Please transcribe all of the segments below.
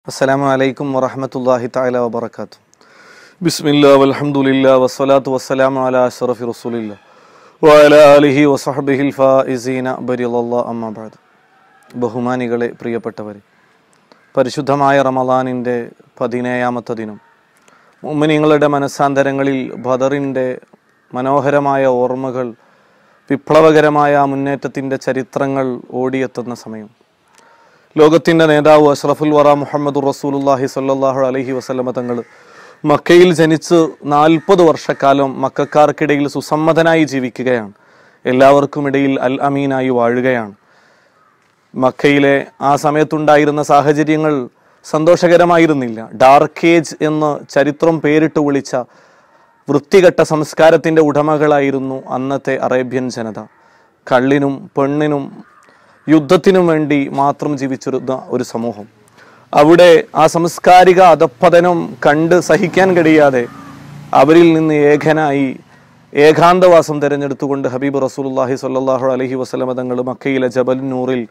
അസ്സലാമു അലൈക്കും വറഹമത്തല്ലാഹി തആല വബറകാത്തു ബിസ്മില്ലാ വൽഹംദുലില്ലാ വസ്സലാത്തു വസ്സലാമു അലാ അഷ്റഫി റസൂലില്ലാ വഅലാ ആലിഹി വസഹ്ബിഹിൽ ഫായിസീന ബരിയല്ലാഹ് അമ്മാ ബഅദ് ബഹുമാനികളെ പ്രിയപ്പെട്ടവരെ പരിശുദ്ധമായ റമളാനിൻ്റെ പതിനേഴാമത്തെ ദിനം മുഅ്മിനീങ്ങളുടെ മനസ്സാന്തരങ്ങളിൽ ബദറിൻ്റെ മനോഹരമായ ഓർമ്മകൾ വിപ്ലവകരമായ മുന്നേറ്റത്തിൻ്റെ ചരിത്രങ്ങൾ ഓടിയെത്തുന്ന സമയം ലോകത്തിന്റെ നേതാവ് അഷ്റഫുൽ വറ മുഹമ്മദ് റസൂലുല്ലാഹി സല്ലാഹു അലഹി വസ്ലമ തങ്ങൾ മക്കയിൽ ജനിച്ച് നാൽപ്പത് വർഷക്കാലം മക്കാർക്കിടയിൽ സുസമ്മതനായി ജീവിക്കുകയാണ് എല്ലാവർക്കും ഇടയിൽ അൽ അമീനായി വാഴുകയാണ് മക്കയിലെ ആ സമയത്തുണ്ടായിരുന്ന സാഹചര്യങ്ങൾ സന്തോഷകരമായിരുന്നില്ല ഡാർക്ക് ഏജ് എന്ന് ചരിത്രം പേരിട്ട് വിളിച്ച വൃത്തികെട്ട സംസ്കാരത്തിന്റെ ഉടമകളായിരുന്നു അന്നത്തെ അറേബ്യൻ ജനത കള്ളിനും പെണ്ണിനും യുദ്ധത്തിനും വേണ്ടി മാത്രം ജീവിച്ചിരുന്ന ഒരു സമൂഹം അവിടെ ആ സാംസ്കാരിക അധപ്പതനം കണ്ട് സഹിക്കാൻ കഴിയാതെ അവരിൽ നിന്ന് ഏകനായി ഏകാന്തവാസം തിരഞ്ഞെടുത്തുകൊണ്ട് ഹബീബ് റസൂലുള്ളാഹി സ്വല്ലല്ലാഹു അലൈഹി വസല്ലമ തങ്ങൾ മക്കയിലെ ജബൽ നൂറിൽ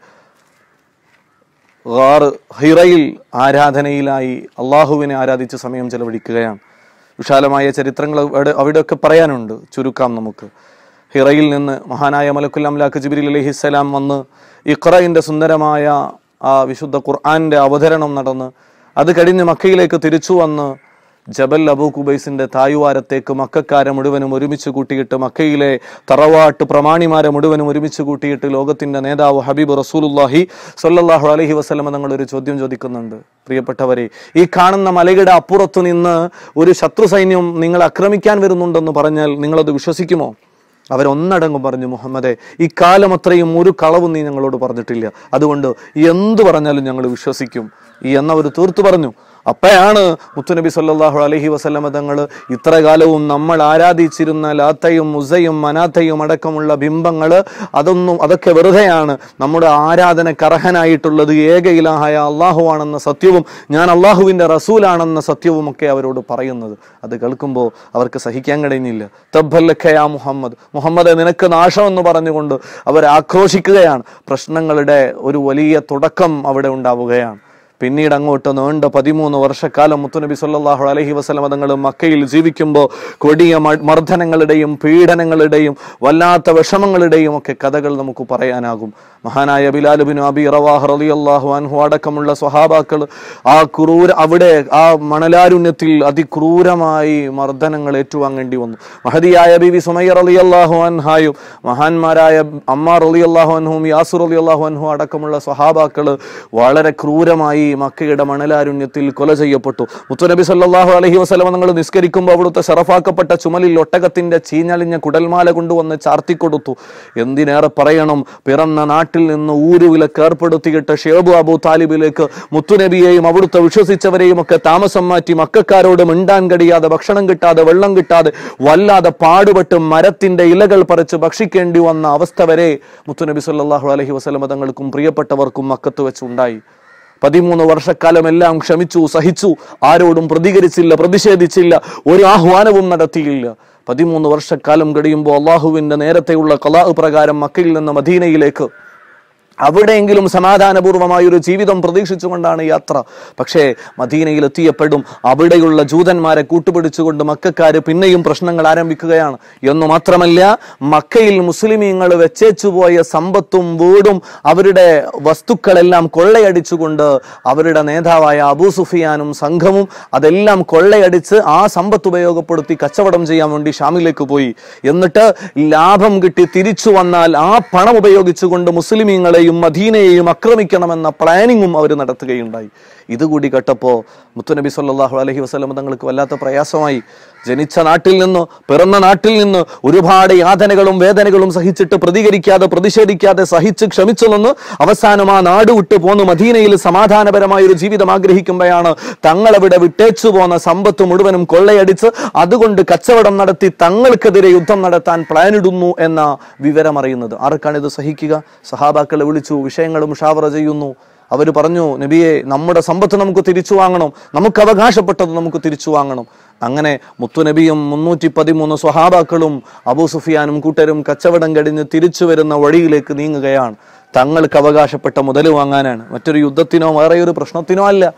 ഗാർ ഹിറയിൽ ആരാധനയിലായി അള്ളാഹുവിനെ ആരാധിച്ച് സമയം ചെലവഴിക്കുകയാണ് വിശാലമായ ചരിത്രങ്ങൾ അവിടെ അവിടെയൊക്കെ പറയാനുണ്ട് ചുരുക്കാം നമുക്ക് ഹിറയിൽ നിന്ന് മഹാനായ മലക്കുൽ അംലാഖ് ജിബിരി അലഹിസ്സലാം വന്ന് ഇഖ്റയിൻ്റെ സുന്ദരമായ ആ വിശുദ്ധ ഖുർആന്റെ അവതരണം നടന്ന് അത് കഴിഞ്ഞ് മക്കയിലേക്ക് തിരിച്ചു വന്ന് ജബൽ അബൂ കുബൈസിന്റെ തായ്വാരത്തേക്ക് മക്കാരെ മുഴുവനും ഒരുമിച്ച് കൂട്ടിയിട്ട് മക്കയിലെ തറവാട്ട് പ്രമാണിമാരെ മുഴുവനും ഒരുമിച്ച് കൂട്ടിയിട്ട് ലോകത്തിന്റെ നേതാവ് ഹബീബ് റസൂലുല്ലാഹി സല്ലല്ലാഹു അലൈഹി വസല്ലമ തങ്ങൾ ഒരു ചോദ്യം ചോദിക്കുന്നുണ്ട് പ്രിയപ്പെട്ടവരെ ഈ കാണുന്ന മലയുടെ അപ്പുറത്തു നിന്ന് ഒരു ശത്രു സൈന്യം നിങ്ങൾ ആക്രമിക്കാൻ വരുന്നുണ്ടെന്ന് പറഞ്ഞാൽ നിങ്ങളത് വിശ്വസിക്കുമോ അവരൊന്നടങ്കം പറഞ്ഞു മുഹമ്മദെ ഈ കാലം അത്രയും ഒരു കളവും നീ ഞങ്ങളോട് പറഞ്ഞിട്ടില്ല അതുകൊണ്ട് എന്തു പറഞ്ഞാലും ഞങ്ങൾ വിശ്വസിക്കും ഈ എന്നവർ തീർത്തു പറഞ്ഞു അപ്പോഴാണ് മുത്തുനബി സല്ലാഹു അലഹി വസല്ലമ തങ്ങൾ ഇത്ര കാലവും നമ്മൾ ആരാധിച്ചിരുന്ന ലാത്തയും മുസയും മനാത്തയും അടക്കമുള്ള ബിംബങ്ങൾ അതൊന്നും അതൊക്കെ വെറുതെയാണ് നമ്മുടെ ആരാധനക്ക് അർഹനായിട്ടുള്ളത് ഏക ഇലാഹായ അള്ളാഹുവാണെന്ന സത്യവും ഞാൻ അള്ളാഹുവിൻ്റെ റസൂലാണെന്ന സത്യവും ഒക്കെ അവരോട് പറയുന്നത് അത് കേൾക്കുമ്പോൾ അവർക്ക് സഹിക്കാൻ കഴിയുന്നില്ല തബ്ബല്ലഖയാ മുഹമ്മദ് മുഹമ്മദ് നിനക്ക് നാശമെന്ന് പറഞ്ഞുകൊണ്ട് അവർ ആക്രോശിക്കുകയാണ് പ്രശ്നങ്ങളുടെ ഒരു വലിയ തുടക്കം അവിടെ ഉണ്ടാവുകയാണ് പിന്നീട് അങ്ങോട്ട് നീണ്ട പതിമൂന്ന് വർഷക്കാലം മുത്തുനബി സല്ലാഹു അലഹി വസ്ലം തങ്ങൾ മക്കയിൽ ജീവിക്കുമ്പോൾ കൊടിയ മർദ്ദനങ്ങളുടെയും പീഡനങ്ങളുടെയും വല്ലാത്ത വിഷമങ്ങളുടെയും ഒക്കെ കഥകൾ നമുക്ക് പറയാനാകും മഹാനായ ബിലാലുബിൻ അബി റവാഹ് റലി അള്ളാഹു അൻഹു അടക്കമുള്ള സ്വഹാബാക്കൾ ആ ക്രൂര അവിടെ ആ മണലാരുണ്യത്തിൽ അതിക്രൂരമായി മർദ്ദനങ്ങൾ ഏറ്റുവാങ്ങേണ്ടി വന്നു മഹദിയായ ബിബി സുമയ്യർ അലി അള്ളാഹു അൻഹായും മഹാന്മാരായ അമ്മാർ അലി അള്ളാഹു അൻഹും യാസുർ അലി അള്ളാഹു അൻഹു അടക്കമുള്ള സ്വഹാബാക്കൾ വളരെ ക്രൂരമായി മക്കയുടെ മണലാരുണ്യത്തിൽ കൊല ചെയ്യപ്പെട്ടു മുത്തുനബി സല്ലാഹു അലഹി വസ്ലമ നിങ്ങൾ നിസ്കരിക്കുമ്പോൾ അവിടുത്തെ ഷറഫാക്കപ്പെട്ട ചുമലിൽ ഒട്ടകത്തിന്റെ ചീഞ്ഞളിഞ്ഞ കുടൽമാല കൊണ്ടുവന്ന് ചാർത്തിക്കൊടുത്തു എന്തിനേറെ പറയണം പിറന്ന നാട്ടിൽ നിന്ന് ഊരുവിലൊക്കെ ഏർപ്പെടുത്തിയിട്ട് ഷേബു അബു താലിബിലേക്ക് മുത്തുനബിയെയും അവിടുത്തെ വിശ്വസിച്ചവരെയും ഒക്കെ താമസം മാറ്റി മക്കാരോട് മിണ്ടാൻ കഴിയാതെ ഭക്ഷണം കിട്ടാതെ വെള്ളം കിട്ടാതെ വല്ലാതെ പാടുപെട്ട് മരത്തിന്റെ ഇലകൾ പറിച്ച് ഭക്ഷിക്കേണ്ടി വന്ന അവസ്ഥ വരെ മുത്തുനബി സല്ലാഹു അലഹി വസ്ലമ തങ്ങൾക്കും പ്രിയപ്പെട്ടവർക്കും മക്കത്ത് വെച്ചുണ്ടായി പതിമൂന്ന് വർഷക്കാലം എല്ലാം ക്ഷമിച്ചു സഹിച്ചു ആരോടും പ്രതികരിച്ചില്ല പ്രതിഷേധിച്ചില്ല ഒരു ആഹ്വാനവും നടത്തിയില്ല പതിമൂന്ന് വർഷക്കാലം കഴിയുമ്പോൾ അള്ളാഹുവിന്റെ നേരത്തെയുള്ള കലാ പ്രകാരം മക്കയിൽ നിന്ന് മദീനയിലേക്ക് അവിടെയെങ്കിലും സമാധാനപൂർവമായ ഒരു ജീവിതം പ്രതീക്ഷിച്ചുകൊണ്ടാണ് യാത്ര പക്ഷേ മദീനയിൽ എത്തിയപ്പെടും അവിടെയുള്ള ജൂതന്മാരെ കൂട്ടുപിടിച്ചുകൊണ്ട് മക്കാര് പിന്നെയും പ്രശ്നങ്ങൾ ആരംഭിക്കുകയാണ് എന്നു മാത്രമല്ല മക്കയിൽ മുസ്ലിമീങ്ങൾ വെച്ചേച്ചുപോയ സമ്പത്തും വീടും അവരുടെ വസ്തുക്കളെല്ലാം കൊള്ളയടിച്ചുകൊണ്ട് അവരുടെ നേതാവായ അബൂ സുഫിയാനും സംഘവും അതെല്ലാം കൊള്ളയടിച്ച് ആ സമ്പത്ത് ഉപയോഗപ്പെടുത്തി കച്ചവടം ചെയ്യാൻ വേണ്ടി ഷാമിലേക്ക് പോയി എന്നിട്ട് ലാഭം കിട്ടി തിരിച്ചു വന്നാൽ ആ പണം ഉപയോഗിച്ചുകൊണ്ട് മുസ്ലിമീങ്ങളെയും മദീനയെയും ആക്രമിക്കണമെന്ന പ്ലാനിങ്ങും അവർ നടത്തുകയുണ്ടായി ഇതുകൂടി കേട്ടപ്പോൾ മുത്തുനബി സല്ലാഹു അലഹി വസ്ലം തങ്ങൾക്ക് വല്ലാത്ത പ്രയാസമായി ജനിച്ച നാട്ടിൽ നിന്ന് പിറന്ന നാട്ടിൽ നിന്ന് ഒരുപാട് യാതനകളും വേദനകളും സഹിച്ചിട്ട് പ്രതികരിക്കാതെ പ്രതിഷേധിക്കാതെ സഹിച്ച് ക്ഷമിച്ചു നിന്ന് അവസാനം ആ നാട് വിട്ട് പോന്ന് മദീനയിൽ സമാധാനപരമായ ഒരു ജീവിതം ആഗ്രഹിക്കുമ്പോഴാണ് തങ്ങളവിടെ വിട്ടേച്ചു പോന്ന സമ്പത്ത് മുഴുവനും കൊള്ളയടിച്ച് അതുകൊണ്ട് കച്ചവടം നടത്തി തങ്ങൾക്കെതിരെ യുദ്ധം നടത്താൻ പ്ലാനിടുന്നു എന്ന വിവരം അറിയുന്നത് ആർക്കാണ് ഇത് സഹിക്കുക സഹാബാക്കളെ വിളിച്ചു വിഷയങ്ങൾ മുഷാവറ ചെയ്യുന്നു അവർ പറഞ്ഞു നബിയെ നമ്മുടെ സമ്പത്ത് നമുക്ക് തിരിച്ചു വാങ്ങണം നമുക്ക് അവകാശപ്പെട്ടത് നമുക്ക് തിരിച്ചു വാങ്ങണം അങ്ങനെ മുത്തുനബിയും മുന്നൂറ്റി പതിമൂന്ന് സ്വഹാബാക്കളും അബൂ സുഫിയാനും കൂട്ടരും കച്ചവടം കഴിഞ്ഞ് തിരിച്ചു വരുന്ന വഴിയിലേക്ക് നീങ്ങുകയാണ് തങ്ങൾക്ക് അവകാശപ്പെട്ട മുതൽ വാങ്ങാനാണ് മറ്റൊരു യുദ്ധത്തിനോ വേറെ ഒരു പ്രശ്നത്തിനോ അല്ല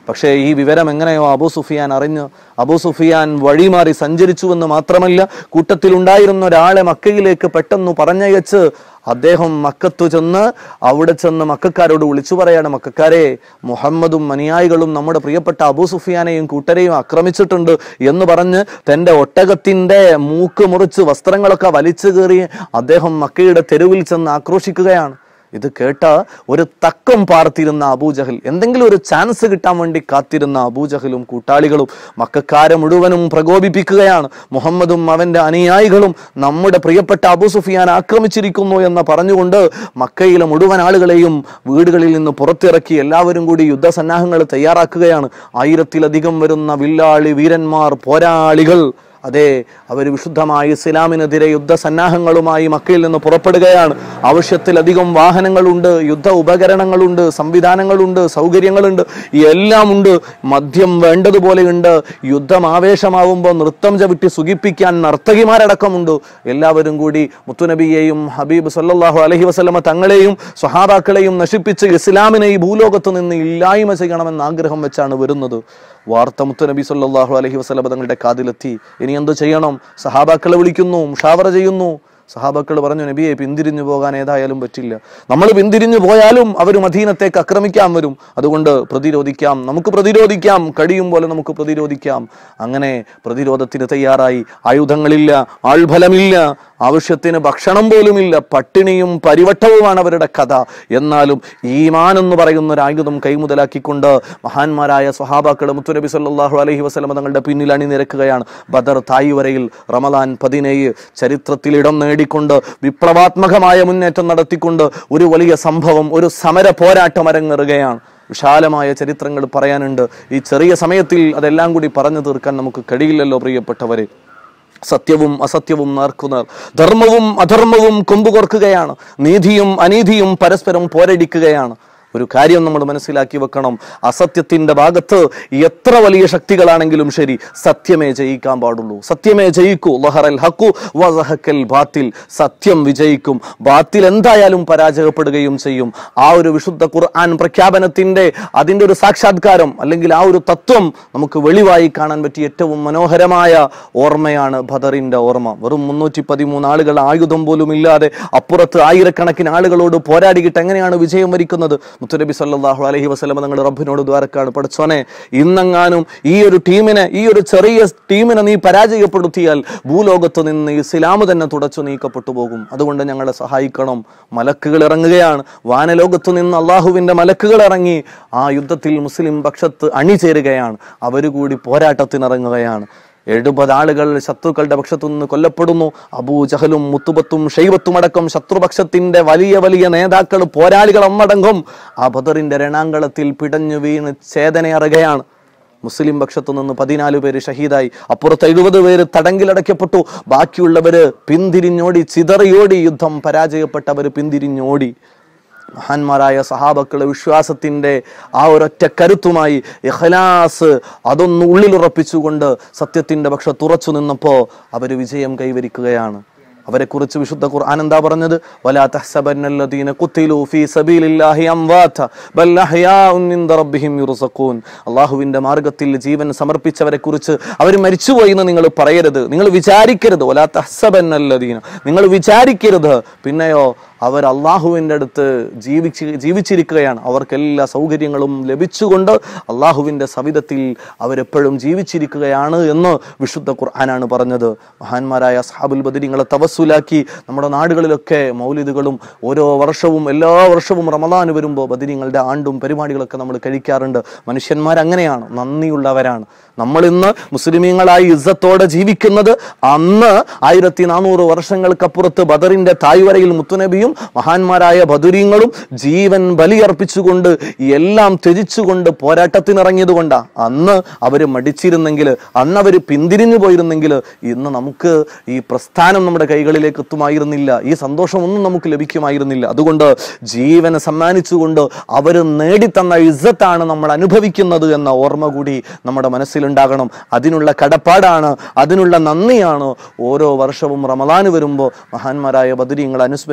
പക്ഷേ ഈ വിവരം എങ്ങനെയോ അബൂ സുഫിയാൻ അറിഞ്ഞ് അബൂ സുഫിയാൻ വഴിമാറി സഞ്ചരിച്ചുവെന്ന് മാത്രമല്ല കൂട്ടത്തിലുണ്ടായിരുന്ന ഒരാളെ മക്കയിലേക്ക് പെട്ടെന്ന് പറഞ്ഞയച്ച് അദ്ദേഹം മക്കത്തു ചെന്ന് അവിടെ ചെന്ന് മക്കാരോട് വിളിച്ചു പറയാണ് മക്കാരെ മുഹമ്മദും അനുയായികളും നമ്മുടെ പ്രിയപ്പെട്ട അബൂ സുഫിയാനെയും കൂട്ടരെയും ആക്രമിച്ചിട്ടുണ്ട് എന്ന് പറഞ്ഞ് തന്റെ ഒട്ടകത്തിന്റെ മൂക്ക് മുറിച്ച് വസ്ത്രങ്ങളൊക്കെ വലിച്ചു കീറി അദ്ദേഹം മക്കയുടെ തെരുവിൽ ചെന്ന് ആക്രോശിക്കുകയാണ് ഇത് കേട്ട ഒരു തക്കം പാർത്തിരുന്ന അബൂജഹൽ എന്തെങ്കിലും ഒരു ചാൻസ് കിട്ടാൻ വേണ്ടി കാത്തിരുന്ന അബൂജഹലും കൂട്ടാളികളും മക്കാരെ മുഴുവനും പ്രകോപിപ്പിക്കുകയാണ് മുഹമ്മദും അവന്റെ അനുയായികളും നമ്മുടെ പ്രിയപ്പെട്ട അബൂ സുഫിയാൻ ആക്രമിച്ചിരിക്കുന്നു എന്ന് പറഞ്ഞുകൊണ്ട് മക്കയിലെ മുഴുവൻ ആളുകളെയും വീടുകളിൽ നിന്ന് പുറത്തിറക്കി എല്ലാവരും കൂടി യുദ്ധസന്നാഹങ്ങൾ തയ്യാറാക്കുകയാണ് ആയിരത്തിലധികം വരുന്ന വില്ലാളി വീരന്മാർ പോരാളികൾ അതെ അവർ വിശുദ്ധമായ ഇസ്ലാമിനെതിരെ യുദ്ധസന്നാഹങ്ങളുമായി മക്കയിൽ നിന്ന് പുറപ്പെടുകയാണ് ആവശ്യത്തിലധികം വാഹനങ്ങളുണ്ട് യുദ്ധ ഉപകരണങ്ങളുണ്ട് സംവിധാനങ്ങളുണ്ട് സൗകര്യങ്ങളുണ്ട് എല്ലാം ഉണ്ട് മദ്യം വേണ്ടതുപോലെയുണ്ട് യുദ്ധം ആവേശമാവുമ്പോൾ നൃത്തം ചവിട്ടി സുഖിപ്പിക്കാൻ നർത്തകിമാരടക്കമുണ്ട് എല്ലാവരും കൂടി മുത്തുനബിയെയും ഹബീബ് സല്ലല്ലാഹു അലൈഹി വസല്ലമ തങ്ങളെയും സ്വഹാബാക്കളെയും നശിപ്പിച്ച് ഇസ്ലാമിനെ ഈ ഭൂലോകത്ത് നിന്ന് ഇല്ലായ്മ ചെയ്യണമെന്ന ആഗ്രഹം വെച്ചാണ് വരുന്നത് വാർത്ത മുത്തുനബി സല്ലല്ലാഹു അലൈഹി വസല്ലമ തങ്ങളുടെ കാതിലെത്തി ഇനി എന്ത് ചെയ്യണം സഹാബാക്കളെ വിളിക്കുന്നു മുഷാവറ ചെയ്യുന്നു സഹാബാക്കൾ പറഞ്ഞു നബിയെ പിന്തിരിഞ്ഞു പോകാൻ ഏതായാലും പറ്റില്ല നമ്മൾ പിന്തിരിഞ്ഞു പോയാലും അവർ മദീനത്തേക്ക് ആക്രമിക്കാൻ വരും അതുകൊണ്ട് പ്രതിരോധിക്കാം നമുക്ക് പ്രതിരോധിക്കാം കഴിയും പോലെ നമുക്ക് പ്രതിരോധിക്കാം അങ്ങനെ പ്രതിരോധത്തിന് തയ്യാറായി ആയുധങ്ങളില്ല ആൾഫലമില്ല ആവശ്യത്തിന് ഭക്ഷണം പോലുമില്ല പട്ടിണിയും പരിവട്ടവുമാണ് അവരുടെ കഥ എന്നാലും ഈമാൻ എന്ന് പറയുന്ന ഒരു ആയുധം കൈമുതലാക്കിക്കൊണ്ട് മഹാന്മാരായ സ്വഹാബാക്കൾ മുത്തുനബി സല്ലല്ലാഹു അലൈഹി വസല്ലമ തങ്ങളുടെ പിന്നിൽ അണിനിരക്കുകയാണ് ബദർ തായ്വരയിൽ റമദാൻ പതിനേഴ് ചരിത്രത്തിൽ ഇടം നേടിക്കൊണ്ട് വിപ്ലവാത്മകമായ മുന്നേറ്റം നടത്തിക്കൊണ്ട് ഒരു വലിയ സംഭവം ഒരു സമര പോരാട്ടം അരങ്ങേറുകയാണ് വിശാലമായ ചരിത്രങ്ങൾ പറയാനുണ്ട് ഈ ചെറിയ സമയത്തിൽ അതെല്ലാം കൂടി പറഞ്ഞു തീർക്കാൻ നമുക്ക് കഴിയില്ലല്ലോ പ്രിയപ്പെട്ടവരെ സത്യവും അസത്യവും നേർക്കുനേർ ധർമ്മവും അധർമ്മവും കൊമ്പുകോർക്കുകയാണ് നീതിയും അനീതിയും പരസ്പരം പോരടിക്കുകയാണ് ഒരു കാര്യം നമ്മൾ മനസ്സിലാക്കി വെക്കണം അസത്യത്തിന്റെ ഭാഗത്ത് എത്ര വലിയ ശക്തികളാണെങ്കിലും ശരി സത്യമേ ജയിക്കാൻ പാടുള്ളൂ സത്യമേ ജയിക്കൂ ലഹറൽ ഹക്കു വസഹക്കൽ ബാത്തിൽ സത്യം വിജയിക്കും ബാത്തിൽ എന്തായാലും പരാജയപ്പെടുകയും ചെയ്യും ആ ഒരു വിശുദ്ധ ഖുർആൻ പ്രഖ്യാപനത്തിന്റെ അതിന്റെ ഒരു സാക്ഷാത്കാരം അല്ലെങ്കിൽ ആ ഒരു തത്വം നമുക്ക് വെളിവായി കാണാൻ പറ്റിയ ഏറ്റവും മനോഹരമായ ഓർമ്മയാണ് ബദറിന്റെ ഓർമ്മ വെറും മുന്നൂറ്റി പതിമൂന്ന് ആളുകൾ ആയുധം പോലും ഇല്ലാതെ അപ്പുറത്ത് ആയിരക്കണക്കിന് ആളുകളോട് പോരാടിയിട്ട് എങ്ങനെയാണ് വിജയം വരിക്കുന്നത് മുത്തുനബി സല്ലല്ലാഹു അലൈഹി വസല്ലം നിങ്ങൾ റബ്ബിനോട് ദ്വാരക്കാണ് പഠിച്ചോനെ ഇന്നെങ്ങാനും ഈ ഒരു ടീമിനെ ഈ ഒരു ചെറിയ ടീമിനെ നീ പരാജയപ്പെടുത്തിയാൽ ഭൂലോകത്ത് നിന്ന് ഇസ്ലാം തന്നെ തുടച്ചു നീക്കപ്പെട്ടു പോകും അതുകൊണ്ട് ഞങ്ങളെ സഹായിക്കണം മലക്കുകൾ ഇറങ്ങുകയാണ് വാനലോകത്ത് നിന്ന് അള്ളാഹുവിന്റെ മലക്കുകൾ ഇറങ്ങി ആ യുദ്ധത്തിൽ മുസ്ലിം പക്ഷത്ത് അണിചേരുകയാണ് അവര് കൂടി പോരാട്ടത്തിനിറങ്ങുകയാണ് എഴുപത് ആളുകൾ ശത്രുക്കളുടെ പക്ഷത്തു നിന്ന് കൊല്ലപ്പെടുന്നു അബൂജഹലും മുത്തുബത്തും ഷെയ്ബത്തും അടക്കം ശത്രുപക്ഷത്തിന്റെ വലിയ വലിയ നേതാക്കൾ പോരാളികൾ ഒന്നടങ്കം ആ ബദറിന്റെ രണാങ്കളത്തിൽ പിടഞ്ഞു വീണ് ചേതനയറുകയാണ് മുസ്ലിം പക്ഷത്തു നിന്ന് പതിനാല് പേര് ഷഹീദായി അപ്പുറത്ത് എഴുപത് പേര് തടങ്കിലടയ്ക്കപ്പെട്ടു ബാക്കിയുള്ളവര് പിന്തിരിഞ്ഞോടി ചിതറിയോടി യുദ്ധം പരാജയപ്പെട്ടവര് പിന്തിരിഞ്ഞോടി മഹാന്മാരായ സഹാബക്കളെ വിശ്വാസത്തിന്റെ ആ ഒരൊറ്റ കരുത്തുമായി ഇഖ്ലാസ് അതൊന്ന് ഉള്ളിലുറപ്പിച്ചുകൊണ്ട് സത്യത്തിന്റെ പക്ഷത്ത് ഉറച്ചു നിന്നപ്പോ അവര് വിജയം കൈവരിക്കുകയാണ് അവരെ കുറിച്ച് വിശുദ്ധ ഖുർആൻ എന്താ പറഞ്ഞത് വലാ തഹ്സബന്നല്ലദീന ഖുതിലു ഫീ സബീലില്ലാഹി അംവാത ബൽ അഹ്യാഉൻ ഇൻദ റബ്ബിഹിം യുർസഖൂൻ അല്ലാഹുവിന്റെ മാർഗ്ഗത്തിൽ ജീവൻ സമർപ്പിച്ചവരെ കുറിച്ച് അവർ മരിച്ചുപോയി എന്ന് നിങ്ങൾ പറയരുത് നിങ്ങൾ വിചാരിക്കരുത് വലാ തഹ്സബന്നല്ലദീന നിങ്ങൾ വിചാരിക്കരുത് പിന്നെയോ അവർ അള്ളാഹുവിൻ്റെ അടുത്ത് ജീവിച്ച് ജീവിച്ചിരിക്കുകയാണ് അവർക്ക് എല്ലാ സൗകര്യങ്ങളും ലഭിച്ചുകൊണ്ട് അള്ളാഹുവിൻ്റെ സവിധത്തിൽ അവരെപ്പോഴും ജീവിച്ചിരിക്കുകയാണ് എന്ന് വിശുദ്ധ ഖുർആനാണ് പറഞ്ഞത് മഹാന്മാരായ സാബുൽ ബദരിങ്ങളെ തവസ്സുലാക്കി നമ്മുടെ നാടുകളിലൊക്കെ മൗലിദുകളും ഓരോ വർഷവും എല്ലാ വർഷവും റമദാൻ വരുമ്പോൾ ബദരിങ്ങളുടെ ആണ്ടും പരിപാടികളൊക്കെ നമ്മൾ കഴിക്കാറുണ്ട് മനുഷ്യന്മാർ അങ്ങനെയാണ് നന്ദിയുള്ളവരാണ് നമ്മൾ ഇന്ന് മുസ്ലിമീങ്ങളായി ഇസ്സത്തോടെ ജീവിക്കുന്നത് അന്ന് ആയിരത്തി നാനൂറ് വർഷങ്ങൾക്കപ്പുറത്ത് ബദറിന്റെ തായ്വരയിൽ മുത്തുനബിയും മഹാന്മാരായ ബദുരീങ്ങളും ജീവൻ ബലിയർപ്പിച്ചുകൊണ്ട് എല്ലാം ത്യജിച്ചുകൊണ്ട് പോരാട്ടത്തിനിറങ്ങിയത് കൊണ്ടാ അന്ന് അവര് മടിച്ചിരുന്നെങ്കിൽ അന്ന് അവര് പിന്തിരിഞ്ഞു പോയിരുന്നെങ്കിൽ ഇന്ന് നമുക്ക് ഈ പ്രസ്ഥാനം നമ്മുടെ കൈകളിലേക്ക് എത്തുമായിരുന്നില്ല ഈ സന്തോഷമൊന്നും നമുക്ക് ലഭിക്കുമായിരുന്നില്ല അതുകൊണ്ട് ജീവനെ സമ്മാനിച്ചുകൊണ്ട് അവര് നേടിത്തന്ന ഇസ്സത്താണ് നമ്മൾ അനുഭവിക്കുന്നത് എന്ന ഓർമ്മ കൂടി നമ്മുടെ മനസ്സിലുണ്ടാകണം അതിനുള്ള കടപ്പാടാണ് അതിനുള്ള നന്ദിയാണ് ഓരോ വർഷവും റമദാന് വരുമ്പോൾ മഹാന്മാരായ ബദരീങ്ങൾ അനുസ്മരിച്ചുകൊണ്ട്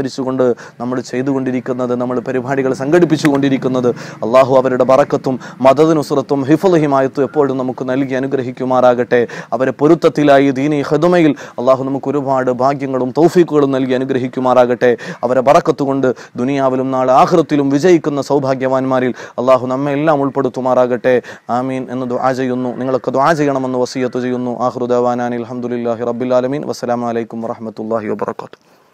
നമ്മൾ ചെയ്തുകൊണ്ടിരിക്കുന്നത് നമ്മൾ പരിപാടികൾ സംഘടിപ്പിച്ചുകൊണ്ടിരിക്കുന്നത് അള്ളാഹു അവരുടെ ബറക്കത്തും മദദിനുസുറത്തും ഹിഫുലഹിമായത്തും എപ്പോഴും നമുക്ക് നൽകി അനുഗ്രഹിക്കുമാറാകട്ടെ അവരെ പൊരുത്തത്തിലായി ദീനി ഹദുമയിൽ അള്ളാഹു നമുക്ക് ഒരുപാട് ഭാഗ്യങ്ങളും തൗഫീക്കുകളും നൽകി അനുഗ്രഹിക്കുമാറാകട്ടെ അവരെ ബറക്കത്ത് കൊണ്ട് ദുനിയാവിലും നാളെ ആഹൃത്തിലും വിജയിക്കുന്ന സൗഭാഗ്യവാന്മാരിൽ അള്ളാഹു നമ്മെ എല്ലാം ഉൾപ്പെടുത്തുമാറാകട്ടെ ആമീൻ എന്ന് ദുആ ചെയ്യുന്നു നിങ്ങളൊക്കെ ദുആ ചെയ്യണമെന്ന് വസിയത്ത് ചെയ്യുന്നു ആഹ്റുദാനാനി അലഹമുല്ലാഹി റബ്ബിൽ ആലമീൻ വസ്സലാമലൈക്കും വറഹമത്തല്ലാഹി വാബർക്കാത്തു